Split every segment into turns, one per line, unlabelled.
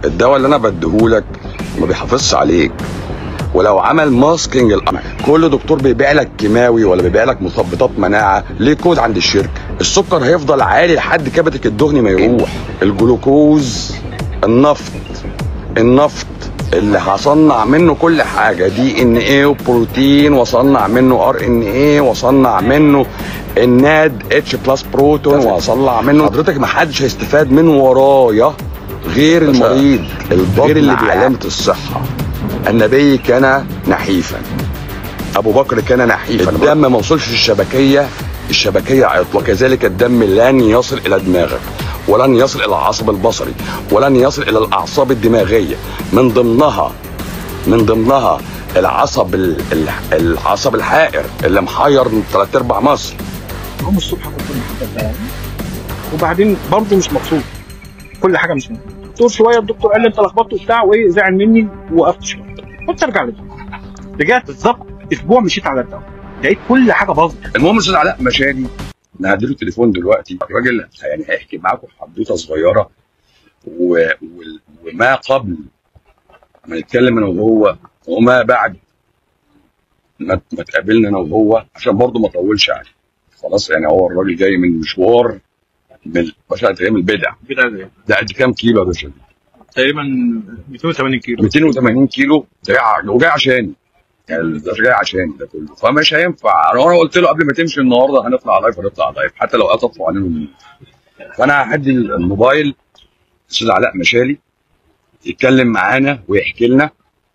الدواء اللي انا بديهولك ما بيحافظش عليك ولو عمل ماسكينج الامر كل دكتور بيبيع لك كيماوي ولا بيبيع لك مثبطات مناعه ليه كود عند الشركه السكر هيفضل عالي لحد كبدك الدهني ما يروح الجلوكوز النفط النفط اللي هصنع منه كل حاجه دي ان ايه وبروتين واصنع منه ار ان ايه واصنع منه الناد اتش بلس بروتون واصنع منه حضرتك ما حدش هيستفاد من ورايا غير المريض غير اللي بعلامه الصحه النبي كان نحيفا ابو بكر كان نحيفا الدم ما وصلش الشبكيه الشبكيه عطل وكذلك الدم لن يصل الى دماغك ولن يصل الى العصب البصري ولن يصل الى الاعصاب الدماغيه من ضمنها من ضمنها العصب ال- ال- العصب الحائر اللي محير ثلاث ارباع مصر
هم الصبح كنت محبب ده وبعدين برضه مش مبسوط كل حاجه مش مبسوط دكتور شويه الدكتور قال لي انت لخبطت وبتاع وايه زعل مني ووقفت شويه قلت ارجع للدكتور رجعت بالظبط اسبوع مشيت على الدواء لقيت كل حاجه باظت
المهم استاذ علاء مشاني انا هديله التليفون دلوقتي الراجل يعني هيحكي معاكم حدوته صغيره و... وال- وما قبل ما نتكلم انا وهو وما بعد ما ما تقابلنا انا وهو عشان برضه ما اطولش عليه خلاص يعني هو الراجل جاي من مشوار من باشا انت جاي من البدع
كده زي
ده قد كام كيلو يا باشا؟
تقريبا 280 كيلو
280 كيلو ده جاي ع- وجاي عشاني يعني ده جاي عشاني ده كله فمش هينفع انا وانا قلت له قبل ما تمشي النهارده هنطلع لايف هنطلع لايف حتى لو قطفوا علينا منه فانا هدي الموبايل استاذ علاء مشالي يتكلم معانا ويحكي لنا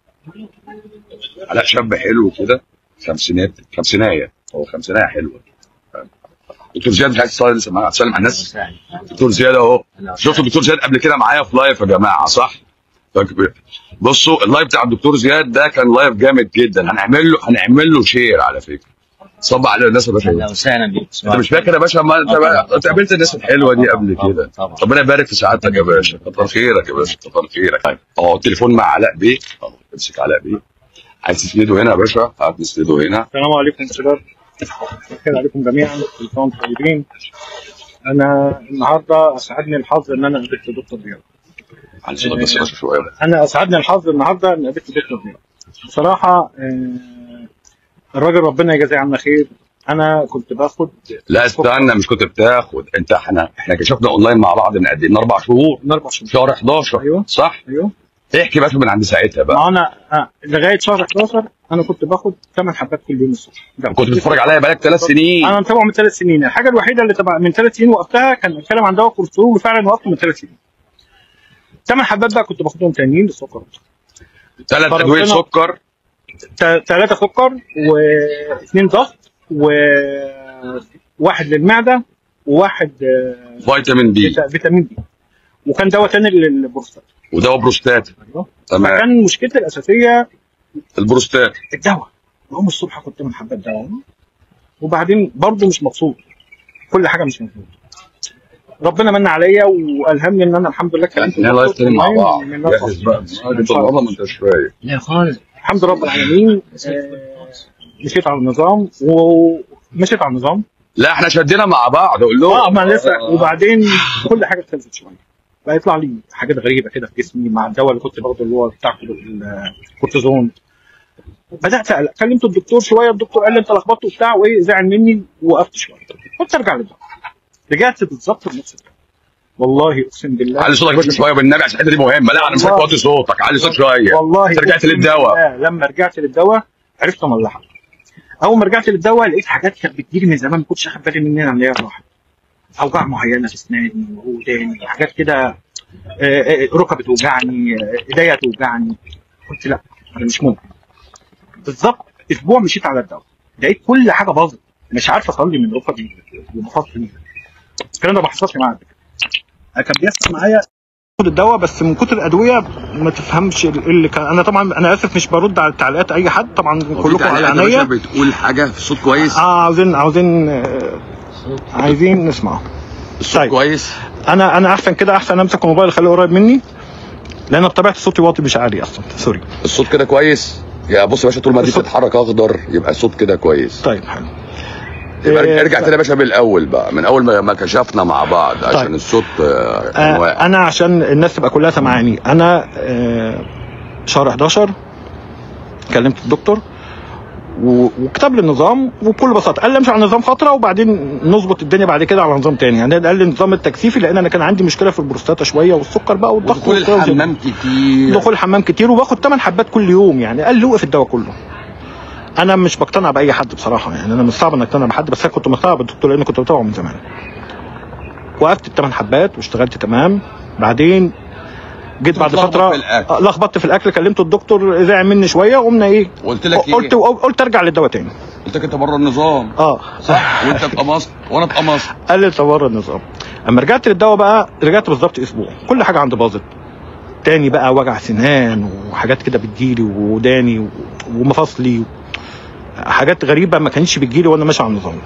علاء شاب حلو كده خمسينات خمسينايه هو خمسينايه حلوه دكتور زياد مش عايز تصلي لسه معانا هتسلم على الناس دكتور زياد اهو شفتوا الدكتور زياد قبل كده معايا في لايف يا جماعه صح؟ فاكر- بصوا اللايف بتاع الدكتور زياد ده كان لايف جامد جدا هنعمل له هنعمل له شير على فكره صب على الناس يا باشا
اهلا وسهلا بيك
انت مش فاكر يا باشا ما انت بقى- انت قابلت الناس الحلوه دي قبل
طبعاً،
كده
طبعاً.
ربنا يبارك في سعادتك يا باشا كتر خيرك يا باشا كتر خيرك اه التليفون مع علاء بيه اه امسك علاء بيه عايز تسنده هنا يا باشا هات نسنده هنا
السلام عليكم شباب خير عليكم جميعا كل سنه وانتم طيبين انا النهارده اسعدني الحظ ان انا قابلت دكتور رياض
عايز صوتك بس يا باشا شويه
انا اسعدني الحظ النهارده ان قابلت دكتور رياض بصراحه آه، الراجل ربنا يجازيه عنا خير انا كنت باخد
لا استنى مش كنت بتاخد انت احنا احنا كشفنا اونلاين مع بعض من قد ايه من اربع شهور
من اربع شهور
شهر 11
أيوه.
صح
ايوه
احكي بس من عند ساعتها بقى
ما انا آه، لغايه شهر 11 انا كنت باخد 8 حبات كل يوم الصبح ده
كنت بتتفرج عليا بقالك ثلاث سنين
انا متابعه من ثلاث سنين الحاجه الوحيده اللي تبع من ثلاث سنين وقفتها كان بتكلم عن دواء كوليسترول وفعلا وقفته من ثلاث سنين ثمان حبات بقى كنت باخدهم تانيين للسكر
ثلاث
فربنا-
ادويه سكر
ثلاثه سكر واثنين ضغط وواحد للمعده وواحد آه،
فيتامين دي
فيتا- فيتامين دي وكان دواء تاني للبروستات
ودواء بروستات
ايوه
تمام
فكان مشكلتي الاساسيه
البروستات
الدواء بقوم الصبح كنت من حبات دواء وبعدين برضه مش مبسوط كل حاجه مش مبسوط ربنا من عليا والهمني ان انا الحمد لله كلمت
احنا لايف تاني مع
الدكتور
بعض
من أربع
جهز بقى
سنين.
انت النهارده ما انتش فايق
لا خالص
الحمد لله رب العالمين آه، مشيت على النظام ومشيت على النظام
لا احنا شدينا مع بعض قول له
اه ما لسه وبعدين كل حاجه اختلفت شويه بقى يطلع لي حاجات غريبه كده في جسمي مع الدواء اللي كنت باخده اللي هو بتاع الكورتيزون بدات اقلق كلمت الدكتور شويه الدكتور قال لي انت لخبطت وبتاع وايه زعل مني ووقفت شويه قلت ارجع للدواء رجعت بالظبط لنفس الدواء والله اقسم بالله
علي صوتك بس شويه بالنبي عشان الحته دي مهمه لا انا مش
والله.
توطي صوتك علي صوتك شويه
والله
انت رجعت
أقسم
للدواء
بالله لما رجعت للدواء عرفت املحها اول ما رجعت للدواء لقيت حاجات كانت بتجيلي من زمان ما كنتش اخد بالي منها ان هي راحت اوجاع معينه في اسناني وداني حاجات كده آه، آه، ركبي توجعني آه، ايديا توجعني قلت لا انا مش ممكن بالظبط اسبوع مشيت على الدواء لقيت كل حاجه باظت مش عارف اصلي من ركبي ومفاصلي الكلام ده ما حصلش معايا قبل كده. كان بيحصل معايا باخد الدواء بس من كتر الادويه ما تفهمش ال- اللي كان انا طبعا انا اسف مش برد على تعليقات اي حد طبعا كلكم على عينيا
بتقول حاجه في صوت كويس
اه عاوزين عاوزين آه، عايزين نسمعه
الصوت
طيب.
كويس
انا انا احسن كده احسن امسك الموبايل اخليه قريب مني لان بطبيعه صوتي واطي مش عالي اصلا سوري
الصوت كده كويس يا بص يا باشا طول ما دي
الصوت-
بتتحرك اخضر يبقى الصوت كده كويس
طيب حلو
يبقى
إيه،
ارجع تاني يا باشا بالاول بقى من اول ما ما كشفنا مع بعض عشان
طيب.
الصوت آه، كان
آه،
واقع
انا عشان الناس تبقى كلها سامعاني انا آه، شهر 11 كلمت الدكتور و- وكتب لي النظام وبكل بساطه قال لي امشي على نظام فتره وبعدين نظبط الدنيا بعد كده على نظام تاني يعني قال لي النظام التكثيفي لان انا كان عندي مشكله في البروستاتا شويه والسكر بقى والضغط
ودخول
والكلام ده.
الحمام كتير
دخول الحمام كتير وباخد 8 حبات كل يوم يعني قال لي وقف الدواء كله انا مش بقتنع باي حد بصراحه يعني انا مش صعب ان اقتنع بحد بس انا كنت مقتنع بالدكتور لان كنت بتابعه من زمان وقفت الثمان حبات واشتغلت تمام بعدين جيت بعد
لخبط
فتره
في الأكل.
آه، لخبطت في الاكل كلمت الدكتور زعل مني شويه وقمنا ايه
قلت لك ايه
قلت قلت ارجع للدواء تاني
قلت لك انت بره النظام
اه
صح وانت اتقمصت وانا اتقمصت
قال لي تبر النظام اما رجعت للدواء بقى رجعت بالظبط اسبوع كل حاجه عندي باظت تاني بقى وجع سنان وحاجات كده بتجيلي وداني و- ومفاصلي حاجات غريبه ما كانتش بتجيلي وانا ماشي على النظام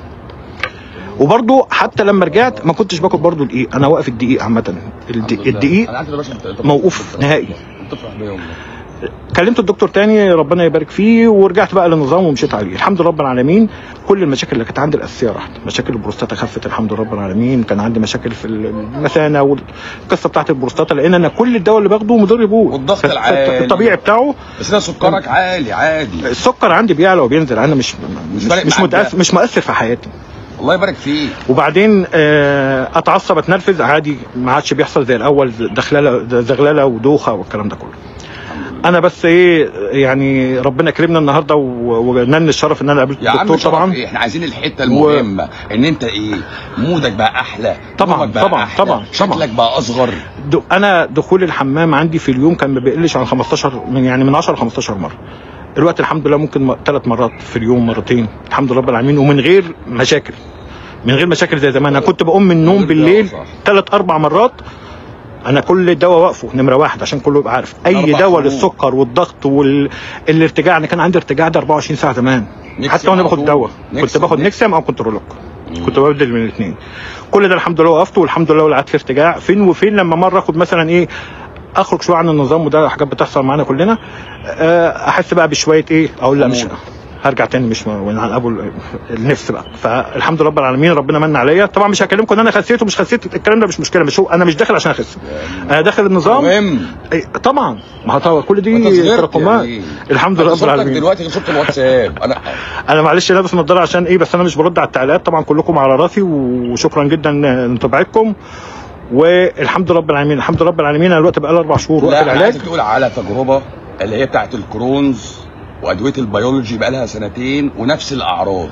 وبرضو حتى لما رجعت ما كنتش باكل برضو الدقيق انا واقف الدقيق عامه الد- الدقيق
انا عارف يا باشا انت- انت
موقوف نهائي
بتفرح بيا والله
كلمت الدكتور تاني ربنا يبارك فيه ورجعت بقى للنظام ومشيت عليه الحمد لله رب العالمين كل المشاكل اللي كانت عندي الاساسيه راحت مشاكل البروستاتا خفت الحمد لله رب العالمين كان عندي مشاكل في المثانه والقصه بتاعت البروستاتا لان انا كل الدواء اللي باخده مضر يبوظ
والضغط
فالت-
العالي.
الطبيعي بتاعه
بس انا سكرك عالي عادي
السكر عندي بيعلى وبينزل انا مش
مش
مش,
فارق
مش,
معاك
متأثر
ده.
مش مؤثر في حياتي
الله يبارك فيك
وبعدين آه، اتعصب اتنرفز عادي ما عادش بيحصل زي الاول دخلاله زغلله ودوخه والكلام ده كله انا بس ايه يعني ربنا كرمنا النهارده و- ونال الشرف ان انا قابلت
يا عم
الدكتور
شرف
طبعا
ايه احنا عايزين الحته المهمه ان انت ايه مودك بقى احلى
طبعاً،
نومك بقى
طبعاً،
أحلى،
طبعاً،
شكلك
طبعاً.
بقى اصغر
د- انا دخول الحمام عندي في اليوم كان ما بيقلش عن 15 من يعني من 10 ل 15 مره الوقت الحمد لله ممكن ثلاث مرات في اليوم مرتين الحمد لله رب العالمين ومن غير مشاكل من غير مشاكل زي زمان انا كنت بقوم من النوم
غير
بالليل
دواء، صح.
ثلاث اربع مرات انا كل دواء واقفه نمره واحد عشان كله يبقى عارف اي
أربع
دواء
شهور.
للسكر والضغط والارتجاع انا كان عندي ارتجاع ده 24 ساعه زمان
نكسيوم
حتى وانا
على
باخد
طول.
دواء كنت
نكسيوم،
باخد
نكسيوم.
نكسيوم او كنترولوك كنت ببدل من الاثنين كل ده الحمد لله وقفته والحمد لله ولا عاد في ارتجاع فين وفين لما مره اخد مثلا ايه اخرج شويه عن النظام وده حاجات بتحصل معانا كلنا آه، احس بقى بشويه ايه اقول لا مش
خمول.
هرجع تاني مش من عن ابو ال- النفس بقى فالحمد لله رب العالمين ربنا من عليا طبعا مش هكلمكم ان انا خسيت ومش خسيت الكلام ده مش مشكله مش هو انا مش داخل عشان اخس انا داخل النظام
مهم
أي- طبعا ما هو طبعا كل
أنت
دي
صغرت
تراكمات
يعني.
الحمد لله
أنت
رب
صورتك
العالمين
دلوقتي غير صوره الواتساب انا
انا معلش لابس نظاره عشان ايه بس انا مش برد على التعليقات طبعا كلكم على راسي وشكرا جدا لمتابعتكم والحمد لله رب العالمين الحمد لله رب العالمين انا دلوقتي بقى لي اربع شهور وقت
لا انا
العلاج
عايزك تقول على تجربه اللي هي بتاعت الكرونز وادويه البيولوجي بقى لها سنتين ونفس الاعراض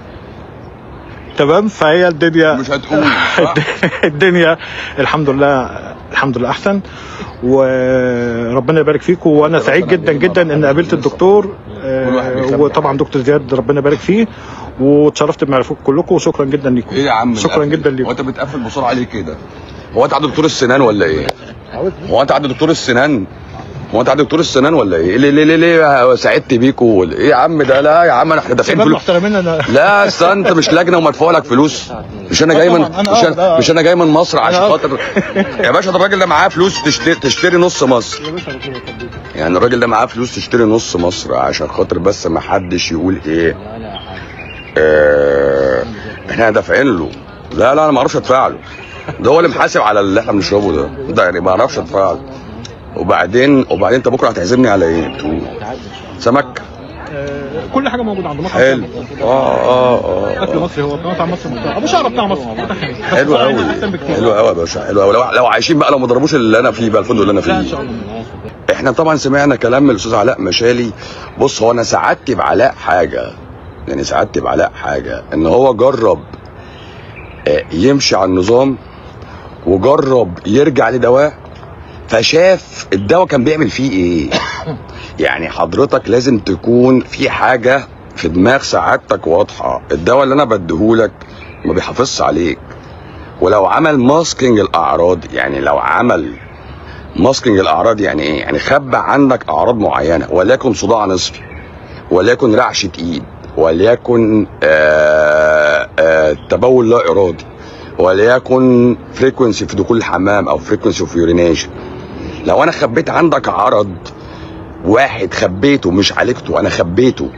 تمام فهي الدنيا
مش هتقول صح؟
الدنيا الحمد لله الحمد لله احسن وربنا يبارك فيكم وانا سعيد جدا جدا ان قابلت الدكتور آه، وطبعا دكتور زياد ربنا يبارك فيه واتشرفت بمعرفتكم كلكم وشكرا جدا ليكم
ايه يا عم
شكرا
القفل؟
جدا
هو
ليكم
انت بتقفل بسرعه ليه كده هو انت عند دكتور السنان ولا ايه هو انت عند دكتور السنان هو انت عند دكتور السنان ولا ايه ليه ليه ليه, ليه سعدت بيكوا ولا- ايه يا عم ده لا يا عم احنا دافعين
شباب
فلوس
محترمين انا
لا استنى انت مش لجنه ومدفوع لك فلوس مش انا جاي من
طبعاً، أنا
مش
أقعد،
انا,
آه.
مش أنا جاي من مصر عشان
أنا
خاطر يا باشا ده الراجل ده معاه فلوس تشتري, تشتري نص مصر يعني الراجل ده معاه فلوس تشتري نص مصر عشان خاطر بس ما حدش يقول ايه اه احنا دافعين له لا لا انا ما اعرفش ادفع له ده هو اللي محاسب على اللي احنا بنشربه ده ده يعني ما اعرفش ادفع له وبعدين وبعدين انت بكره هتعزمني على ايه بتقول سمك
آه، كل حاجه موجوده عند مصر
حلو اه اه اه,
اكل
آه.
مصري هو مطعم مصري محترم ابو شعر بتاع مصر
حلو قوي حلو قوي يا باشا حلو قوي لو, لو عايشين بقى لو ما ضربوش اللي انا فيه بقى الفندق اللي انا
لا ان
فيه
شاء الله
احنا طبعا سمعنا كلام من الاستاذ علاء مشالي بص هو انا سعادتي بعلاء حاجه يعني سعادتي بعلاء حاجه ان هو جرب آه، يمشي على النظام وجرب يرجع لدواء فشاف الدواء كان بيعمل فيه ايه يعني حضرتك لازم تكون في حاجه في دماغ سعادتك واضحه الدواء اللي انا بديهولك ما بيحافظش عليك ولو عمل ماسكينج الاعراض يعني لو عمل ماسكينج الاعراض يعني ايه يعني خبى عنك اعراض معينه وليكن صداع نصفي وليكن رعشه ايد وليكن آه آه تبول لا ارادي وليكن فريكونسي في دخول الحمام او فريكونسي في يورينيشن لو انا خبيت عندك عرض واحد خبيته مش عالجته انا خبيته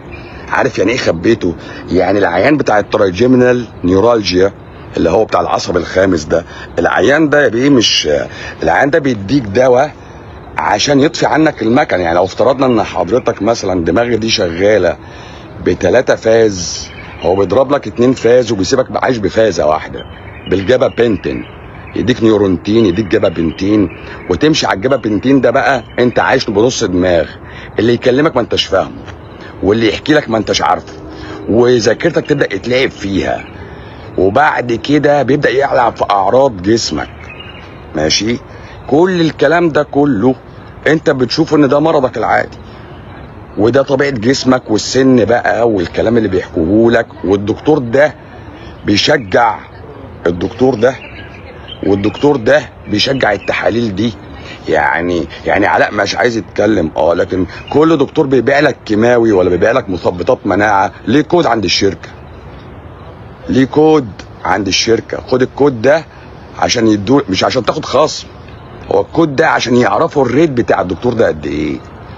عارف يعني ايه خبيته يعني العيان بتاع الترايجيمينال نيورالجيا اللي هو بتاع العصب الخامس ده العيان ده يا بيه مش العيان ده بيديك دواء عشان يطفي عنك المكن يعني لو افترضنا ان حضرتك مثلا دماغي دي شغاله بتلاتة فاز هو بيضرب لك اتنين فاز وبيسيبك عايش بفازه واحده بالجابا بنتين يديك نيورونتين يديك جابا بنتين وتمشي على الجابا بنتين ده بقى انت عايش بنص دماغ اللي يكلمك ما انتش فاهمه واللي يحكي لك ما انتش عارفه وذاكرتك تبدا يتلعب فيها وبعد كده بيبدا يلعب في اعراض جسمك ماشي كل الكلام ده كله انت بتشوف ان ده مرضك العادي وده طبيعه جسمك والسن بقى والكلام اللي بيحكوه لك والدكتور ده بيشجع الدكتور ده والدكتور ده بيشجع التحاليل دي يعني يعني علاء مش عايز يتكلم اه لكن كل دكتور بيبيع لك كيماوي ولا بيبيع لك مثبطات مناعه ليه كود عند الشركه ليه كود عند الشركه خد الكود ده عشان يدو مش عشان تاخد خصم هو الكود ده عشان يعرفوا الريت بتاع الدكتور ده قد ايه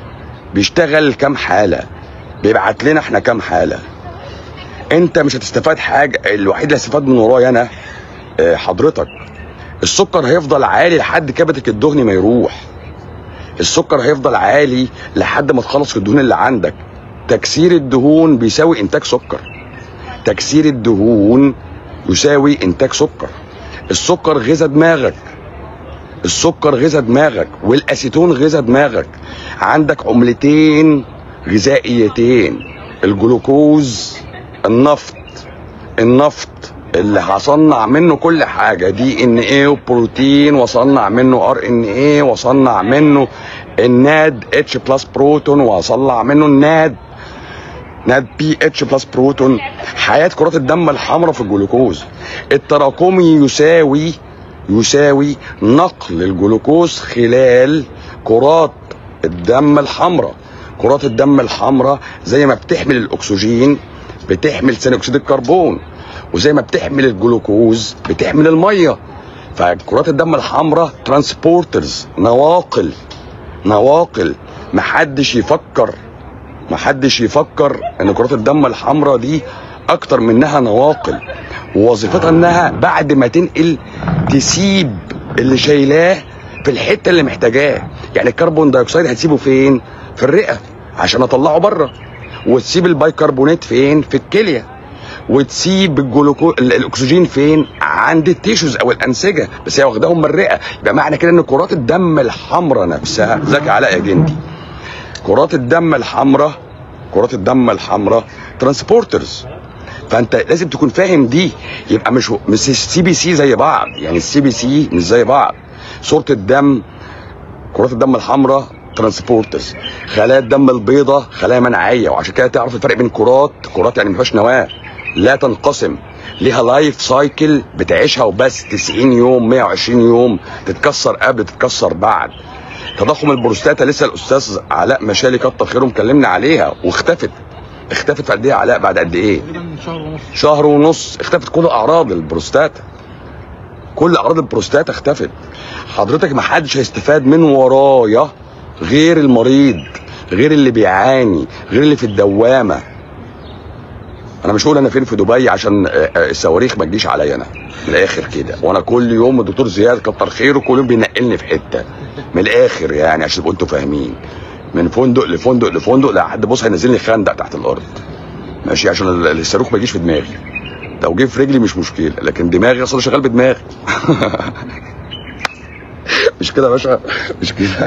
بيشتغل كام حاله بيبعت لنا احنا كام حاله انت مش هتستفاد حاجه الوحيد اللي هيستفاد من ورايا انا آه، حضرتك السكر هيفضل عالي لحد كبدك الدهني ما يروح السكر هيفضل عالي لحد ما تخلص الدهون اللي عندك تكسير الدهون بيساوي انتاج سكر تكسير الدهون يساوي انتاج سكر السكر غذا دماغك السكر غذا دماغك والاسيتون غذا دماغك عندك عملتين غذائيتين الجلوكوز النفط النفط اللي هصنع منه كل حاجه دي ان ايه وبروتين واصنع منه ار ان ايه واصنع منه الناد اتش بلس بروتون واصنع منه الناد ناد بي اتش بلس بروتون حياه كرات الدم الحمراء في الجلوكوز التراكمي يساوي يساوي نقل الجلوكوز خلال كرات الدم الحمراء كرات الدم الحمراء زي ما بتحمل الاكسجين بتحمل ثاني اكسيد الكربون وزي ما بتحمل الجلوكوز بتحمل الميه فكرات الدم الحمراء ترانسبورترز نواقل نواقل محدش يفكر محدش يفكر ان كرات الدم الحمراء دي اكتر منها نواقل ووظيفتها انها بعد ما تنقل تسيب اللي شايلاه في الحته اللي محتاجاه يعني الكربون دايوكسيد هتسيبه فين في الرئه عشان اطلعه بره وتسيب البيكربونات فين في الكليه وتسيب الجلوكو ال- الاكسجين فين عند التيشوز او الانسجه بس هي واخداهم من الرئه يبقى معنى كده ان كرات الدم الحمراء نفسها ذاك علاء يا جندي كرات الدم الحمراء كرات الدم الحمراء ترانسبورترز فانت لازم تكون فاهم دي يبقى مش مش السي بي سي زي بعض يعني السي بي سي مش زي بعض صوره الدم كرات الدم الحمراء ترانسبورترز خلايا الدم البيضاء خلايا مناعيه وعشان كده تعرف الفرق بين كرات كرات يعني ما فيهاش نواه لا تنقسم ليها لايف سايكل بتعيشها وبس 90 يوم 120 يوم تتكسر قبل تتكسر بعد تضخم البروستاتا لسه الاستاذ علاء مشالي كتر خيره مكلمنا عليها واختفت اختفت في قد ايه يا علاء بعد قد ايه
تقريبا شهر ونص
شهر ونص اختفت كل اعراض البروستاتا كل اعراض البروستاتا اختفت حضرتك ما حدش هيستفاد من ورايا غير المريض غير اللي بيعاني غير اللي في الدوامه انا مش هقول انا فين في دبي عشان آه، آه، الصواريخ ما تجيش عليا انا من الاخر كده وانا كل يوم الدكتور زياد كتر خيره كل يوم بينقلني في حته من الاخر يعني عشان تبقوا انتوا فاهمين من فندق لفندق لفندق لحد بص هينزلني خندق تحت الارض ماشي عشان ال- الصاروخ ما يجيش في دماغي لو جه في رجلي مش مشكله لكن دماغي اصلا شغال بدماغي مش كده يا باشا مش كده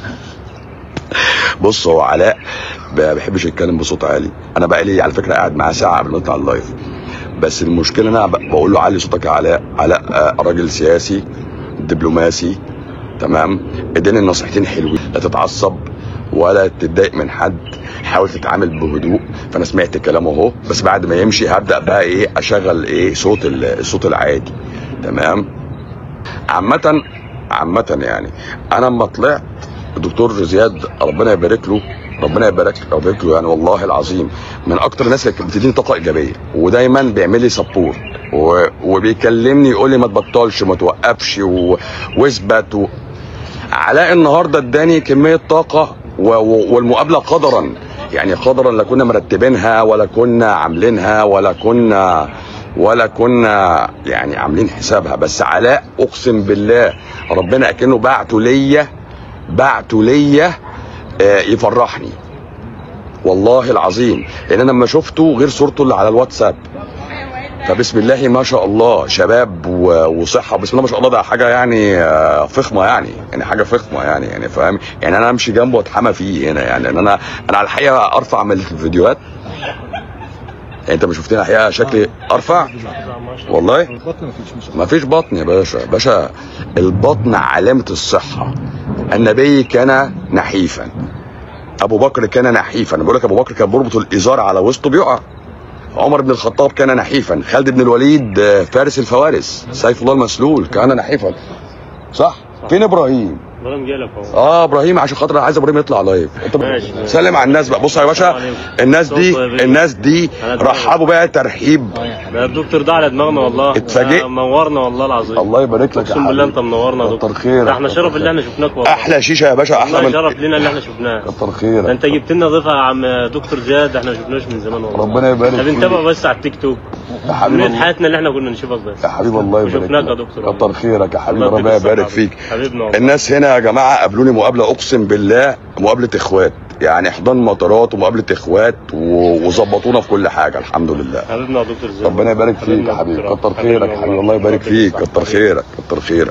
بص هو علاء ما بيحبش يتكلم بصوت عالي انا بقى لي على فكره قاعد معاه ساعه قبل ما نطلع اللايف بس المشكله انا ب- بقول له علي صوتك يا علاء علاء آه، راجل سياسي دبلوماسي تمام اداني النصيحتين حلوين لا تتعصب ولا تتضايق من حد حاول تتعامل بهدوء فانا سمعت كلامه اهو بس بعد ما يمشي هبدا بقى ايه اشغل ايه صوت ال- الصوت العادي تمام عامة عامة يعني انا لما طلعت الدكتور زياد ربنا يبارك له ربنا يبارك يبارك له يعني والله العظيم من اكتر الناس اللي بتديني طاقه ايجابيه ودايما بيعمل لي سبورت و... وبيكلمني يقول لي ما تبطلش وما توقفش و... واثبت و... علاء النهارده اداني كميه طاقه و- و- والمقابله قدرا يعني قدرا لا كنا مرتبينها ولا كنا عاملينها ولا كنا ولا كنا يعني عاملين حسابها بس علاء اقسم بالله ربنا اكنه بعته ليا بعته ليا آه، يفرحني والله العظيم لان انا لما شفته غير صورته اللي على الواتساب فبسم الله ما شاء الله شباب و- وصحه بسم الله ما شاء الله ده حاجه يعني آه، فخمه يعني يعني حاجه فخمه يعني يعني فاهم يعني انا امشي جنبه واتحمى فيه هنا يعني ان انا انا على الحقيقه ارفع من الفيديوهات يعني انت ما شفتني على الحقيقه شكلي ارفع والله
البطن مفيش مش
ما فيش بطن يا باشا باشا البطن علامة الصحة النبي كان نحيفا أبو بكر كان نحيفا بقول لك أبو بكر كان بيربط الإزار على وسطه بيقع عمر بن الخطاب كان نحيفا خالد بن الوليد آه، فارس الفوارس سيف الله المسلول كان نحيفا صح فين ابراهيم
ابراهيم جالك اهو
اه ابراهيم عشان خاطر أنا عايز ابراهيم يطلع لايف انت
ماشي، ماشي.
سلم على الناس بقى بص يا باشا الناس دي الناس دي رحبوا بقى ترحيب
ده الدكتور ده على دماغنا والله
اتفاجئت.
ده منورنا والله العظيم
الله يبارك لك يا
اقسم بالله
حبيبي
انت منورنا يا
كتر
دكتور
خيرك
ده احنا
كتر
شرف اللي
خيرك.
احنا شفناك والله
احلى شيشه يا باشا احلى
والله
من
شرف لينا اللي احنا شفناه
كتر
ده
خيرك
انت جبت لنا ضيفه يا عم دكتور زياد ده احنا ما شفناش من زمان والله
ربنا يبارك
احنا
فيك.
بنتابع بس على التيك توك
يا حبيبي
من
الله.
حياتنا اللي احنا كنا نشوفك بس
يا حبيبي الله يبارك
وشفناك يا
لك.
دكتور
كتر خيرك يا حبيبي
الله
ربنا
يديك
يبارك
الصحة
فيك
حبيبنا والله
الناس هنا يا جماعه قابلوني مقابله اقسم بالله مقابله اخوات يعني احضان مطارات ومقابله اخوات و- وظبطونا في كل حاجه الحمد لله
حبيبنا يا دكتور زياد
ربنا يبارك فيك
حبيبنا
يا حبيبي
دكتور.
كتر خيرك يا حبيبي الله يبارك فيك كتر خيرك كتر خيرك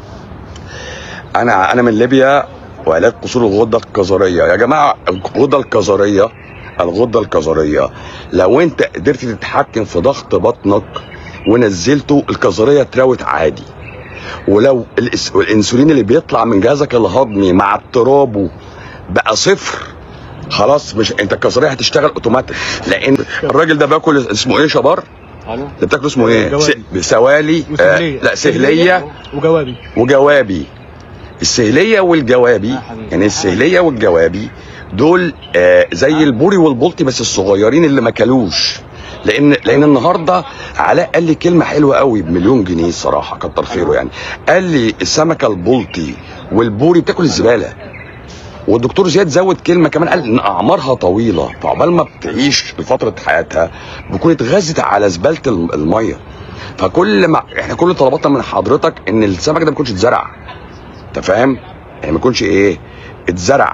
انا انا من ليبيا وعلاج قصور الغده الكظريه يا جماعه الغده الكظريه الغده الكظريه لو انت قدرت تتحكم في ضغط بطنك ونزلته الكظريه تراوت عادي ولو الإس- الانسولين اللي بيطلع من جهازك الهضمي مع اضطرابه بقى صفر خلاص مش انت الكظريه هتشتغل اوتوماتيك لان الراجل ده باكل اسمه ايه شبار اللي بتاكله اسمه ايه
جوابي.
س- سوالي آه لا سهليه
وجوابي
وجوابي السهليه والجوابي يعني السهليه والجوابي دول آه زي البوري والبلطي بس الصغيرين اللي ما كلوش لان لان النهارده علاء قال لي كلمه حلوه قوي بمليون جنيه الصراحه كتر خيره يعني قال لي السمكه البلطي والبوري بتاكل الزباله والدكتور زياد زود كلمه كمان قال ان اعمارها طويله فعقبال ما بتعيش لفتره حياتها بتكون اتغذت على زباله الم- الميه فكل ما احنا كل طلباتنا من حضرتك ان السمك ده ما يكونش اتزرع انت فاهم؟ يعني ما يكونش ايه؟ اتزرع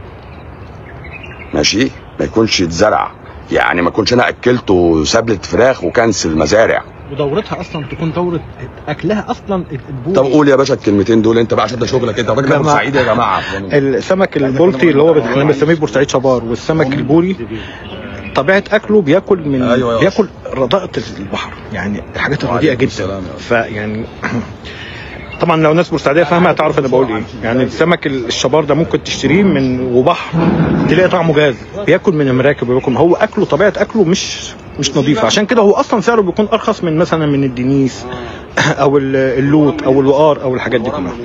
ماشي؟ ما يكونش اتزرع يعني ما يكونش انا اكلته سبلة فراخ وكنسل مزارع
ودورتها اصلا تكون دوره اكلها اصلا البوري
طب قول يا باشا الكلمتين دول انت بقى عشان ده شغلك انت الراجل ده
لما-
بورسعيدي يا جماعه
السمك البلطي اللي هو احنا بنسميه بورسعيد شبار والسمك البوري طبيعه اكله بياكل من
أيوة يا
بياكل رداءة البحر يعني الحاجات الرديئه
وعليكم
جدا
السلام يا
فيعني طبعا لو ناس بورسعيديه فاهمه هتعرف انا بقول ايه يعني السمك الشبار ده ممكن تشتريه من وبحر تلاقي طعمه جاز بياكل من المراكب وبياكل هو اكله طبيعه اكله مش مش نظيفه عشان كده هو اصلا سعره بيكون ارخص من مثلا من الدنيس او ال- اللوت او الوقار او الحاجات دي كلها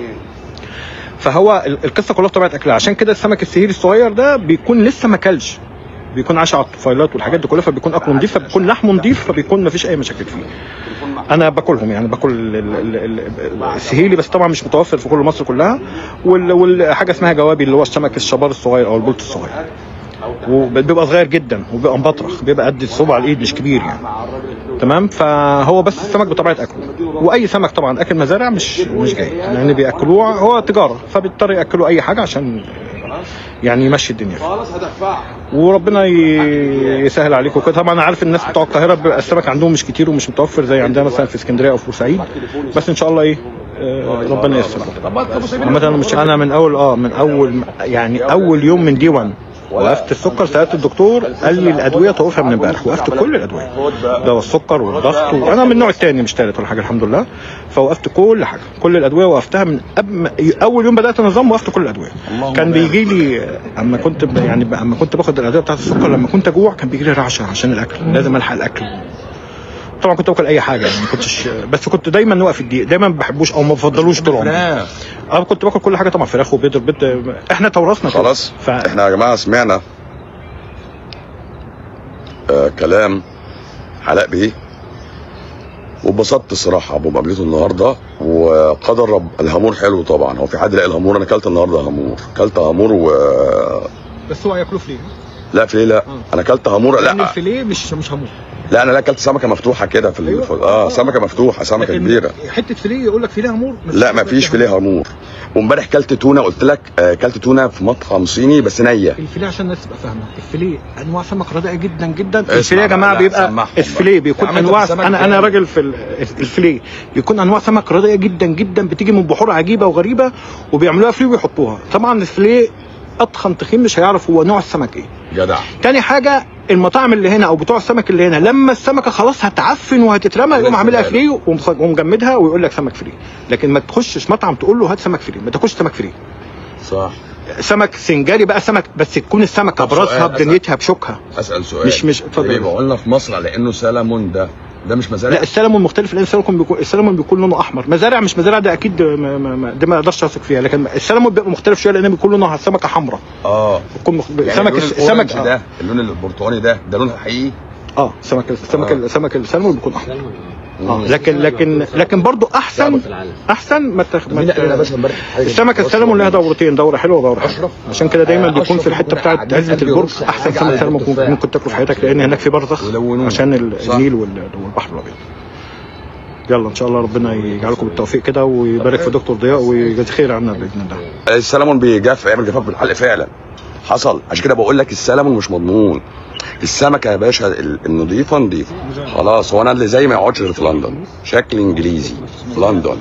فهو ال- القصه كلها في طبيعه اكلها عشان كده السمك السهيل الصغير ده بيكون لسه ما كلش بيكون عاش على الطفيلات والحاجات دي كلها فبيكون اكله نضيف فبيكون لحمه نضيف فبيكون ما فيش اي مشاكل فيه انا باكلهم يعني باكل ال- ال- ال- ال- السهيلي بس طبعا مش متوفر في كل مصر كلها وال- والحاجه اسمها جوابي اللي هو السمك الشبار الصغير او البلط الصغير وبيبقى صغير جدا وبيبقى مبطرخ بيبقى قد الصبع الايد مش كبير يعني تمام فهو بس السمك بطبيعه اكله واي سمك طبعا اكل مزارع مش مش جاي لان بياكلوه هو تجاره فبيضطر ياكلوا اي حاجه عشان يعني يمشي الدنيا وربنا ي- يسهل عليكم كده طبعا انا عارف الناس بتوع القاهره بيبقى السمك عندهم مش كتير ومش متوفر زي عندنا مثلا في اسكندريه او في بورسعيد بس ان شاء الله ايه آه، ربنا ييسر عامة انا مش انا من اول اه من اول يعني اول يوم من دي 1 وقفت السكر سالت الدكتور قال لي الادويه توقفها من امبارح وقفت كل الادويه دواء السكر والضغط وانا من النوع الثاني مش ثالث ولا حاجه الحمد لله فوقفت كل حاجه كل الادويه وقفتها من قبل ما- اول يوم بدات نظام وقفت كل الادويه كان بيجي لي اما كنت ب- يعني ب- اما كنت باخد الادويه بتاعت السكر لما كنت اجوع كان بيجي لي رعشه عشان الاكل لازم الحق الاكل طبعا كنت باكل اي حاجه يعني ما كنتش بس كنت دايما واقف الدقيق دايما ما بحبوش او ما بفضلوش طول عمري اه كنت باكل كل حاجه طبعا فراخ وبيض البيض احنا تورثنا كده.
خلاص
ف...
احنا يا جماعه سمعنا آه كلام علاء بيه واتبسطت الصراحه بمقابلته النهارده وقدر رب الهامور حلو طبعا هو في حد لاقي الهامور انا اكلت النهارده هامور اكلت هامور و
بس هو هياكلوه فليه
لا فيليه لا انا اكلت هامور
لان
لا
الفليه مش مش هموت
لا انا لا اكلت سمكه مفتوحه كده في ال-
أيوة.
في- اه سمكه مفتوحه سمكه
لكن
كبيره
حته فليه يقول لك فليه همور
لا ما فيش فيليه هامور وامبارح كلت تونه قلت لك آه، كلت تونه في مطعم صيني بس نيه
الفيليه عشان الناس تبقى فاهمه الفيليه انواع سمك رديئه جدا جدا
اسمع
الفيليه يا
بقى،
جماعه
لا،
بيبقى
سمعهم
الفيليه
بقى.
بيكون
يا عم انت
انواع
في السمك
انا
كده.
انا راجل في ال- الفيليه بيكون انواع سمك رديئه جدا جدا بتيجي من بحور عجيبه وغريبه وبيعملوها فيليه ويحطوها طبعا الفيليه اتخن تخين مش هيعرف هو نوع السمك ايه
جدع
تاني حاجه المطاعم اللي هنا او بتوع السمك اللي هنا لما السمكه خلاص هتعفن وهتترمى يقوم
لسه
عاملها
جاي.
فري ومص- ومجمدها ويقول لك سمك فري لكن ما تخشش مطعم تقول له هات سمك فري ما تاكلش سمك فري
صح
سمك سنجاري بقى سمك بس تكون السمكه
طب
براسها
سؤال،
بدنيتها بشوكها
اسال سؤال
مش- مش- اتفضل.
بيبقى قلنا في مصر على انه سلمون ده ده مش مزارع
لا السلمون مختلف لان السلمون بيكون السلمون بيكون لونه احمر مزارع مش مزارع ده اكيد ما ما ما دي ما اقدرش اثق فيها لكن السلمون بيبقى مختلف شويه لان بيكون لونه سمكه حمراء
اه
بيكون مخ...
يعني
سمك
اللون
الس-
الأورنج
سمك
ده اللون البرتقاني ده ده لون حقيقي
اه سمك سمك
آه.
سمك السلمون بيكون احمر اه
مم.
لكن لكن لكن برضه احسن احسن ما تخ... ما
مين قال يا
ت...
باشا امبارح حاجة
السمكه
بص
السلمون لها
والله.
دورتين دوره حلوه ودوره حلوه
أشرف؟
عشان كده دايما
آه،
بيكون
أشرف
في الحته
ممكن
بتاعت
قاعدين
عزبه
قلبي
البرج
يرش
احسن
حاجة
سمك
على
سلمون ممكن,
التفاح.
ممكن تاكله في حياتك لان هناك في برزخ
ويلونوه.
عشان
صح.
النيل وال- والبحر الابيض يلا ان شاء الله ربنا يجعلكم بالتوفيق كده ويبارك في دكتور ضياء ويجازي خير عنا باذن الله
السلمون بيجف يعمل جفاف بالحلق فعلا حصل عشان كده بقول لك السلمون مش مضمون السمكه يا باشا ال- النظيفه نظيفه خلاص هو انا اللي زي ما يقعدش غير في لندن شكل انجليزي في لندن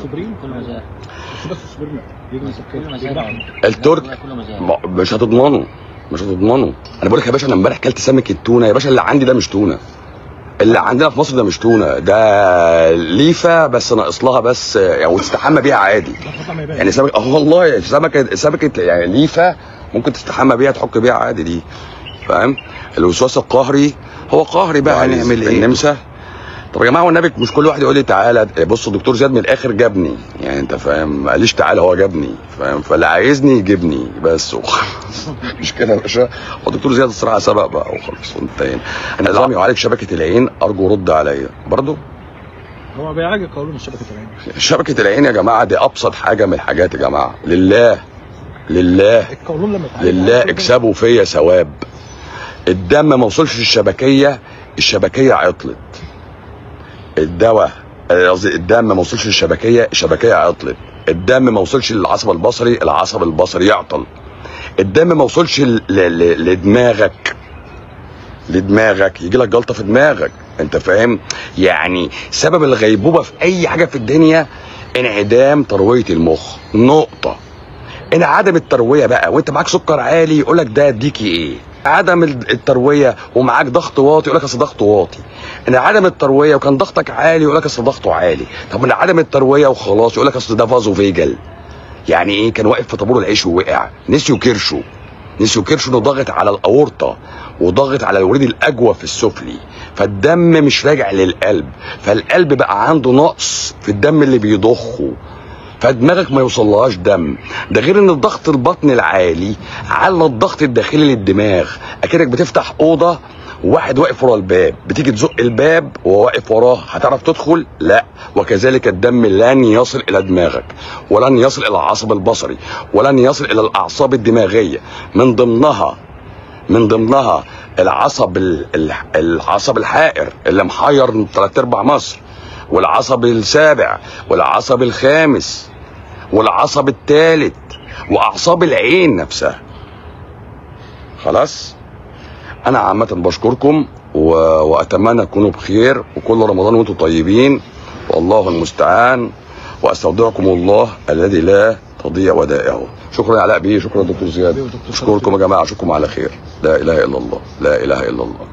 الترك ما- مش هتضمنه مش هتضمنه انا بقول لك يا باشا انا امبارح كلت سمك التونه يا باشا اللي عندي ده مش تونه اللي عندنا في مصر ده مش تونه ده ليفه بس ناقص لها بس يعني وتستحمى بيها عادي يعني سمك اه والله سمكه سمكه يعني ليفه ممكن تستحمى بيها تحك بيها عادي دي فاهم الوسواس القهري هو قهري بقى هنعمل ايه النمسا طب يا جماعه والنبي مش كل واحد يقول لي تعالى بص الدكتور زياد من الاخر جابني يعني انت فاهم ما قاليش تعالى هو جابني فاهم فاللي عايزني يجيبني بس وخلاص مش كده يا باشا هو الدكتور زياد الصراحه سبق بقى وخلاص وانتهينا انا نظام يعالج شبكه العين ارجو رد عليا برضه
هو بيعالج قولون شبكه العين
شبكه العين يا جماعه دي ابسط حاجه من الحاجات يا جماعه لله لله
القولون لما يتعالج
لله اكسبوا فيا ثواب الدم ما وصلش الشبكيه الشبكيه عطلت الدواء قصدي الدم ما وصلش للشبكيه الشبكيه عطلت الدم ما وصلش للعصب البصري العصب البصري يعطل الدم ما وصلش ل- ل- لدماغك لدماغك يجي لك جلطه في دماغك انت فاهم يعني سبب الغيبوبه في اي حاجه في الدنيا انعدام ترويه المخ نقطه ان عدم الترويه بقى وانت معاك سكر عالي يقول لك ده اديكي ايه عدم الترويه ومعاك ضغط واطي يقول لك اصل ضغط واطي ان عدم الترويه وكان ضغطك عالي يقول لك اصل ضغطه عالي طب من عدم الترويه وخلاص يقول لك اصل ده فازو فيجل يعني ايه كان واقف في طابور العيش ووقع نسيوا كرشه نسيوا كرشه انه ضاغط على الاورطه وضاغط على الوريد الاجوف السفلي فالدم مش راجع للقلب فالقلب بقى عنده نقص في الدم اللي بيضخه فدماغك ما يوصلهاش دم ده غير ان الضغط البطن العالي على الضغط الداخلي للدماغ اكنك بتفتح اوضه وواحد واقف ورا الباب بتيجي تزق الباب وهو واقف وراه هتعرف تدخل لا وكذلك الدم لن يصل الى دماغك ولن يصل الى العصب البصري ولن يصل الى الاعصاب الدماغيه من ضمنها من ضمنها العصب ال- ال- العصب الحائر اللي محير ثلاث ارباع مصر والعصب السابع والعصب الخامس والعصب الثالث واعصاب العين نفسها خلاص انا عامه بشكركم و... واتمنى تكونوا بخير وكل رمضان وانتم طيبين والله المستعان واستودعكم الله الذي لا تضيع ودائعه شكرا يا علاء بيه شكرا دكتور زياد اشكركم يا جماعه اشوفكم على خير لا اله الا الله لا اله الا الله